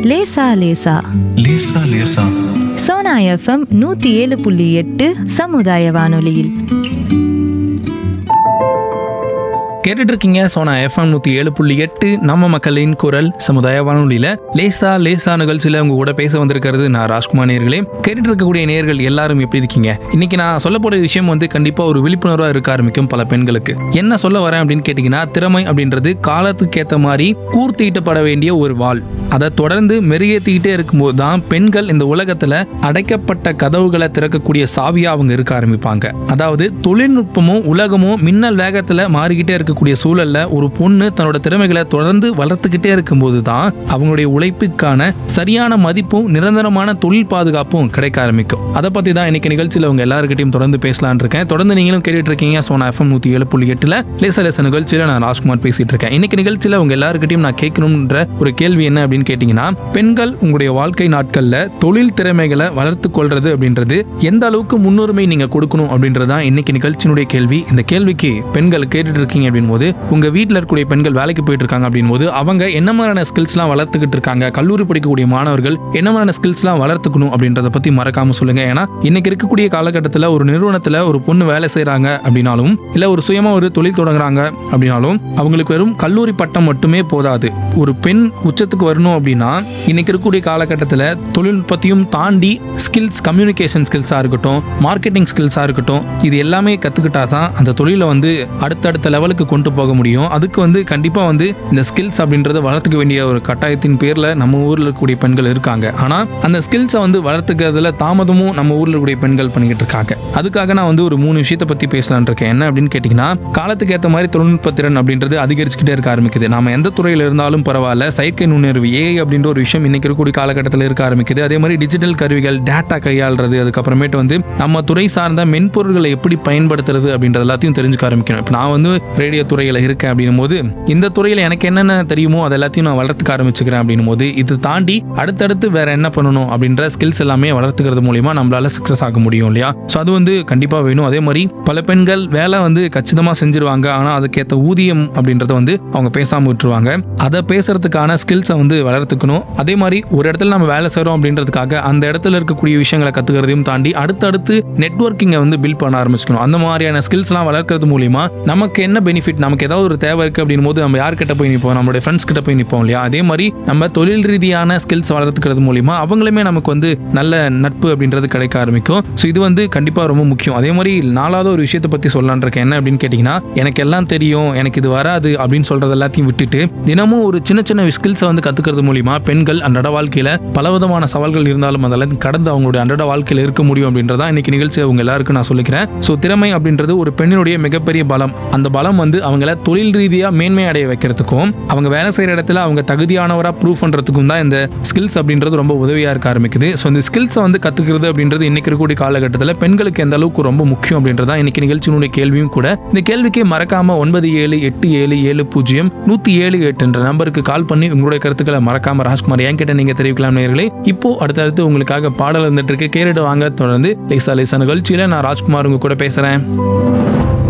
லேசா லேசா லேசா லேசா சோனா எஃப்எம் நூத்தி ஏழு புள்ளி எட்டு சமுதாய வானொலியில் கேட்டுட்டு இருக்கீங்க சோனா எஃப்எம் நூத்தி ஏழு புள்ளி எட்டு நம்ம மக்களின் குரல் சமுதாய வானொலியில லேசா லேசா நிகழ்ச்சியில உங்க கூட பேச வந்திருக்கிறது நான் ராஜ்குமார் நேர்களே கேட்டுட்டு இருக்கக்கூடிய நேர்கள் எல்லாரும் எப்படி இருக்கீங்க இன்னைக்கு நான் சொல்ல போற விஷயம் வந்து கண்டிப்பா ஒரு விழிப்புணர்வா இருக்க ஆரம்பிக்கும் பல பெண்களுக்கு என்ன சொல்ல வரேன் அப்படின்னு கேட்டீங்கன்னா திறமை அப்படின்றது காலத்துக்கு ஏத்த மாதிரி கூர்த்திட்டப்பட வேண்டிய ஒரு வாள் அதை தொடர்ந்து மெருகேற்றிக்கிட்டே இருக்கும்போது தான் பெண்கள் இந்த உலகத்துல அடைக்கப்பட்ட கதவுகளை திறக்கக்கூடிய சாவியா அவங்க இருக்க ஆரம்பிப்பாங்க அதாவது தொழில்நுட்பமும் உலகமும் மின்னல் வேகத்துல மாறிக்கிட்டே இருக்கக்கூடிய சூழல்ல ஒரு பொண்ணு தன்னோட திறமைகளை தொடர்ந்து வளர்த்துக்கிட்டே இருக்கும்போது தான் அவங்களுடைய உழைப்புக்கான சரியான மதிப்பும் நிரந்தரமான தொழில் பாதுகாப்பும் கிடைக்க ஆரம்பிக்கும் அதை பத்தி தான் இன்னைக்கு நிகழ்ச்சியில் உங்க எல்லாருக்கிட்டையும் தொடர்ந்து பேசலாம்னு இருக்கேன் தொடர்ந்து நீங்களும் கேட்டுட்டு இருக்கீங்க சோனா எஃப்எம் நூத்தி ஏழு புள்ளி எட்டுல லேச லேச நிகழ்ச்சியில நான் ராஜ்குமார் பேசிட்டு இருக்கேன் இன்னைக்கு நிகழ்ச்சியில உங்க எல்லாருக்கிட்டையும் நான் கேட்கணும்ன்ற ஒரு கேள்வி என்ன அப்படின்னு கேட்டீங்கன்னா பெண்கள் உங்களுடைய வாழ்க்கை நாட்கள்ல தொழில் திறமைகளை வளர்த்து கொள்றது அப்படின்றது எந்த அளவுக்கு முன்னுரிமை நீங்க கொடுக்கணும் அப்படின்றது தான் இன்னைக்கு நிகழ்ச்சியினுடைய கேள்வி இந்த கேள்விக்கு பெண்கள் கேட்டுட்டு இருக்கீங்க அப்படின் போது உங்க வீட்டில் இருக்கக்கூடிய பெண்கள் வேலைக்கு போயிட்டு இருக்காங்க அப்படின் போது அவங்க என்ன மாதிரியான ஸ்கில்ஸ்லாம் வளர்த்துக்கிட்டு இருக்காங்க கல்லூரி படிக்கக்கூடிய மாணவர்கள் என்ன மாதிரியான ஸ்கில்ஸ்லாம் வளர்த்துக்கணும் அப்படின்றத பத்தி மறக்காம சொல்லுங்க ஏன்னா இன்னைக்கு இருக்கக்கூடிய காலகட்டத்தில் ஒரு நிறுவனத்துல ஒரு பொண்ணு வேலை செய்றாங்க அப்படின்னாலும் இல்ல ஒரு சுயமா ஒரு தொழில் தொடங்குறாங்க அப்படின்னாலும் அவங்களுக்கு வெறும் கல்லூரி பட்டம் மட்டுமே போதாது ஒரு பெண் உச்சத்துக்கு வரணும் அப்படின்னா இன்னைக்கு இருக்கக்கூடிய காலகட்டத்தில் தொழில்நுட்பத்தையும் தாண்டி ஸ்கில்ஸ் கம்யூனிகேஷன் ஸ்கில்ஸாக இருக்கட்டும் மார்க்கெட்டிங் ஸ்கில்ஸாக இருக்கட்டும் இது எல்லாமே கற்றுக்கிட்டா தான் அந்த தொழிலை வந்து அடுத்தடுத்த லெவலுக்கு கொண்டு போக முடியும் அதுக்கு வந்து கண்டிப்பாக வந்து இந்த ஸ்கில்ஸ் அப்படின்றத வளர்த்துக்க வேண்டிய ஒரு கட்டாயத்தின் பேரில் நம்ம ஊரில் இருக்கக்கூடிய பெண்கள் இருக்காங்க ஆனால் அந்த ஸ்கில்ஸை வந்து வளர்த்துக்கிறதுல தாமதமும் நம்ம ஊரில் இருக்கக்கூடிய பெண்கள் பண்ணிக்கிட்டு இருக்காங்க அதுக்காக நான் வந்து ஒரு மூணு விஷயத்தை பற்றி பேசலாம்னு இருக்கேன் என்ன அப்படின்னு கேட்டிங்கன்னா காலத்துக்கு ஏற்ற மாதிரி தொழில்நுட்ப திறன் அப்படின்றது அதிகரிச்சுக்கிட்டே இருக்க ஆரம்பிக்குது நாம எந்த துறையில் இருந்தாலும் பரவாயில்ல செயற்கை நுண்ணறிவு ஏஐ அப்படின்ற ஒரு விஷயம் இன்னைக்கு இருக்கக்கூடிய காலகட்டத்தில் இருக்க ஆரம்பிக்குது அதே மாதிரி டிஜிட்டல் கருவிகள் டேட்டா கையாளுறது அதுக்கப்புறமேட்டு வந்து நம்ம துறை சார்ந்த மென்பொருள்களை எப்படி பயன்படுத்துறது அப்படின்றது எல்லாத்தையும் தெரிஞ்சுக்க ஆரம்பிக்கணும் இப்போ நான் வந்து ரேடியோ துறையில் இருக்கேன் அப்படின்னும் போது இந்த துறையில் எனக்கு என்னென்ன தெரியுமோ அது எல்லாத்தையும் நான் வளர்த்துக்க ஆரம்பிச்சுக்கிறேன் அப்படின்னும் போது இது தாண்டி அடுத்தடுத்து வேற என்ன பண்ணணும் அப்படின்ற ஸ்கில்ஸ் எல்லாமே வளர்த்துக்கிறது மூலியமா நம்மளால சக்ஸஸ் ஆக முடியும் இல்லையா ஸோ அது வந்து கண்டிப்பாக வேணும் அதே மாதிரி பல பெண்கள் வேலை வந்து கச்சிதமாக செஞ்சிருவாங்க ஆனால் அதுக்கேற்ற ஊதியம் அப்படின்றத வந்து அவங்க பேசாமல் விட்டுருவாங்க அதை பேசுறதுக்கான ஸ்கில்ஸை வந்து வளர்த்துக்கணும் அதே மாதிரி ஒரு இடத்துல நம்ம வேலை செய்கிறோம் அப்படின்றதுக்காக அந்த இடத்துல இருக்கக்கூடிய விஷயங்களை கற்றுக்கிறதையும் தாண்டி அடுத்தடுத்து நெட்ஒர்க்கிங்கை வந்து பில்ட் பண்ண ஆரம்பிச்சுக்கணும் அந்த மாதிரியான ஸ்கில்ஸ்லாம் வளர்க்கறது மூலியமா நமக்கு என்ன பெனிஃபிட் நமக்கு ஏதாவது ஒரு தேவை இருக்குது அப்படின் போது நம்ம யார்கிட்ட போய் நிற்போம் நம்மளுடைய ஃப்ரெண்ட்ஸ் கிட்ட போய் நிற்போம் இல்லையா அதே மாதிரி நம்ம தொழில் ரீதியான ஸ்கில்ஸ் வளர்த்துக்கிறது மூலியமா அவங்களுமே நமக்கு வந்து நல்ல நட்பு அப்படின்றது கிடைக்க ஆரம்பிக்கும் ஸோ இது வந்து கண்டிப்பாக ரொம்ப முக்கியம் அதே மாதிரி நாலாவது ஒரு விஷயத்தை பற்றி சொல்லலான் இருக்கேன் என்ன அப்படின்னு கேட்டிங்கன்னா எனக்கு எல்லாம் தெரியும் எனக்கு இது வராது அப்படின்னு சொல்றது எல்லாத்தையும் விட்டுட்டு தினமும் ஒரு சின்ன சின்ன ஸ்கில்ஸை வந்து கற்றுக்கிறது மூலியமா பெண்கள் அன்றாட வாழ்க்கையில் பலவிதமான சவால்கள் இருந்தாலும் அதெல்லாம் கடந்து அவங்களுடைய அன்றாட வாழ்க்கையில் இருக்க முடியும் அப்படின்றதா இன்னைக்கு நிகழ்ச்சி அவங்க எல்லாருக்கும் நான் சொல்லிக்கிறேன் ஸோ திறமை அப்படின்றது ஒரு பெண்ணினுடைய மிகப்பெரிய பலம் அந்த பலம் வந்து அவங்கள தொழில் ரீதியாக மேன்மை அடைய வைக்கிறதுக்கும் அவங்க வேலை செய்கிற இடத்துல அவங்க தகுதியானவராக ப்ரூவ் பண்ணுறதுக்கும் தான் இந்த ஸ்கில்ஸ் அப்படின்றது ரொம்ப உதவியாக இருக்க ஆரம்பிக்குது ஸோ இந்த ஸ்கில்ஸை வந்து கற்றுக்கிறது அப்படின்றது இன்னைக்கு இருக்கக்கூடிய காலகட்டத்தில் பெண்களுக்கு எந்த அளவுக்கு ரொம்ப முக்கியம் அப்படின்றதா இன்னைக்கு நிகழ்ச்சியினுடைய கேள்வியும் கூட இந்த கேள்விக்கு மறக்காம ஒன்பது ஏழு எட்டு ஏழு ஏழு பூஜ்ஜியம் நூற்றி ஏழு எட்டு என்ற நம்பருக்கு கால் பண்ணி உங்களுடைய கருத்துக்களை மறக்காம ராஜ்குமார் என்கிட்ட நீங்க தெரிவிக்கலாம் நேர்களே இப்போ அடுத்தடுத்து உங்களுக்காக பாடல் வந்துட்டு இருக்கு கேரிடு வாங்க தொடர்ந்து லேசா லேசா நிகழ்ச்சியில நான் ராஜ்குமார் உங்க கூட பேசுறேன்